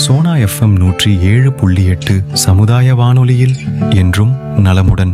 Sona FM நூற்றி ஏழு புள்ளி எட்டு சமுதாய வானொலியில் என்றும் நலமுடன்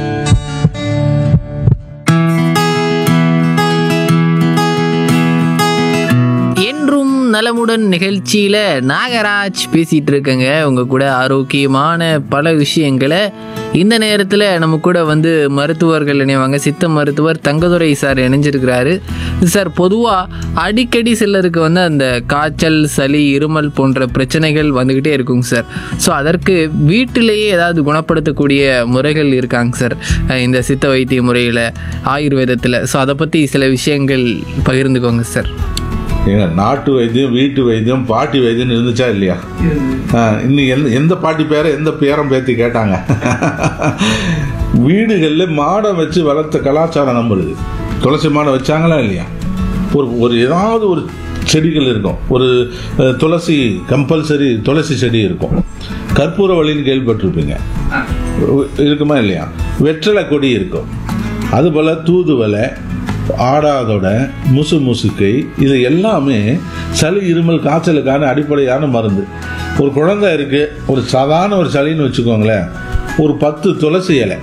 என்றும் நலமுடன் நிகழ்ச்சியில் நாகராஜ் பேசிகிட்டு இருக்கேங்க உங்கள் கூட ஆரோக்கியமான பல விஷயங்களை இந்த நேரத்தில் நம்ம கூட வந்து மருத்துவர்கள் இணைவாங்க சித்த மருத்துவர் தங்கதுரை சார் இணைஞ்சிருக்கிறாரு சார் பொதுவாக அடிக்கடி சிலருக்கு வந்து அந்த காய்ச்சல் சளி இருமல் போன்ற பிரச்சனைகள் வந்துக்கிட்டே இருக்குங்க சார் ஸோ அதற்கு வீட்டிலேயே ஏதாவது குணப்படுத்தக்கூடிய முறைகள் இருக்காங்க சார் அஹ் இந்த சித்த வைத்திய முறையில் ஆயுர்வேதத்தில் ஸோ அதை பற்றி சில விஷயங்கள் பகிர்ந்துக்கோங்க சார் ஏங்க நாட்டு வைத்தியம் வீட்டு வைத்தியம் பாட்டி வைத்தியம் இருந்துச்சா இல்லையா ஆ, இன்னும் எந்த எந்த பாட்டி பேரை எந்த பேரம் பேத்தி கேட்டாங்க வீடுகளில் மாடம் வச்சு வளர்த்த கலாச்சாரம் நம்மளுது துளசி மாடம் வச்சாங்களா இல்லையா ஒரு ஒரு ஏதாவது ஒரு செடிகள் இருக்கும் ஒரு அஹ், துளசி கம்பல்சரி துளசி செடி இருக்கும் கற்பூர வழின்னு கேள்விப்பட்டிருப்பீங்க இருக்குமா இல்லையா வெற்றலை கொடி இருக்கும் அதுபோல் தூதுவளை ஆடாதோட முசு முசுக்கை இது எல்லாமே சளி இருமல் காய்ச்சலுக்கான அடிப்படையான மருந்து ஒரு குழந்தை இருக்கு ஒரு சாதாரண ஒரு சளின்னு வச்சுக்கோங்களேன் ஒரு பத்து துளசி இலை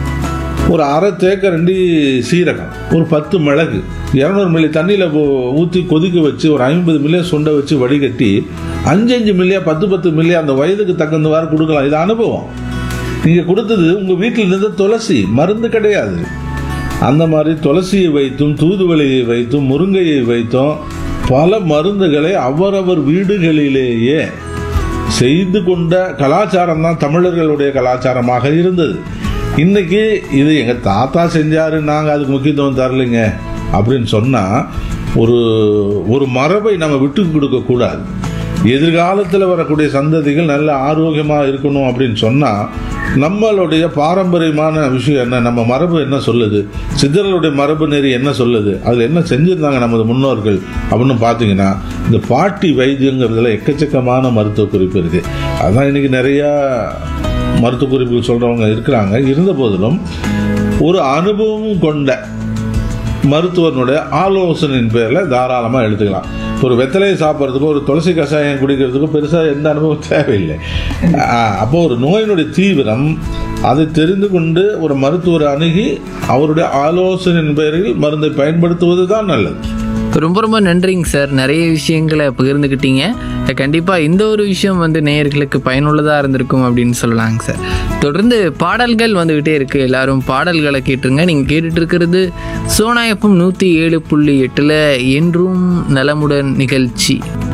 ஒரு அரை தேக்கரண்டி சீரகம் ஒரு பத்து மிளகு இரநூறு மில்லி தண்ணியில் ஊற்றி கொதிக்க வச்சு ஒரு ஐம்பது மில்லியா சுண்டை வச்சு வடிகட்டி அஞ்சு அஞ்சு மில்லியா பத்து பத்து மில்லியா அந்த வயதுக்கு தகுந்தவாறு கொடுக்கலாம் இது அனுபவம் நீங்கள் கொடுத்தது உங்கள் வீட்டில் இருந்த துளசி மருந்து கிடையாது அந்த மாதிரி துளசியை வைத்தும் தூதுவளையை வைத்தும் முருங்கையை வைத்தும் பல மருந்துகளை அவரவர் வீடுகளிலேயே செய்து கொண்ட கலாச்சாரம் தான் தமிழர்களுடைய கலாச்சாரமாக இருந்தது இன்னைக்கு இது எங்க தாத்தா செஞ்சாரு நாங்க அதுக்கு முக்கியத்துவம் தரலைங்க அப்படின்னு சொன்னா ஒரு ஒரு மரபை நம்ம விட்டு கொடுக்க கூடாது எதிர்காலத்தில் வரக்கூடிய சந்ததிகள் நல்ல ஆரோக்கியமாக இருக்கணும் அப்படின்னு சொன்னால் நம்மளுடைய பாரம்பரியமான விஷயம் என்ன நம்ம மரபு என்ன சொல்லுது சித்தர்களுடைய மரபு நெறி என்ன சொல்லுது அதில் என்ன செஞ்சுருந்தாங்க நமது முன்னோர்கள் அப்படின்னு பார்த்தீங்கன்னா இந்த பாட்டி வைத்தியங்கிறதுல எக்கச்சக்கமான மருத்துவ குறிப்பு இருக்குது அதான் இன்னைக்கு நிறையா மருத்துவ குறிப்புகள் சொல்கிறவங்க இருக்கிறாங்க இருந்த போதிலும் ஒரு அனுபவம் கொண்ட மருத்துவனுடைய ஆலோசனையின் பேரில் தாராளமாக எடுத்துக்கலாம் ஒரு வெத்தலையை சாப்பிட்றதுக்கும் ஒரு துளசி கஷாயம் குடிக்கிறதுக்கும் பெருசாக எந்த அனுபவம் தேவையில்லை ஆஹ் அப்போ ஒரு நோயினுடைய தீவிரம் அதை தெரிந்து கொண்டு ஒரு மருத்துவரை அணுகி அவருடைய ஆலோசனையின் பேரில் மருந்தை பயன்படுத்துவது தான் நல்லது ரொம்ப ரொம்ப நன்றிங்க சார் நிறைய விஷயங்களை பகிர்ந்துக்கிட்டீங்க கண்டிப்பாக இந்த ஒரு விஷயம் வந்து நேயர்களுக்கு பயனுள்ளதாக இருந்திருக்கும் அப்படின்னு சொல்லலாங்க சார் தொடர்ந்து பாடல்கள் வந்துக்கிட்டே இருக்குது எல்லாரும் பாடல்களை கேட்டுருங்க நீங்கள் கேட்டுட்டு இருக்கிறது சோனாயப்பம் நூற்றி ஏழு புள்ளி எட்டில் என்றும் நலமுடன் நிகழ்ச்சி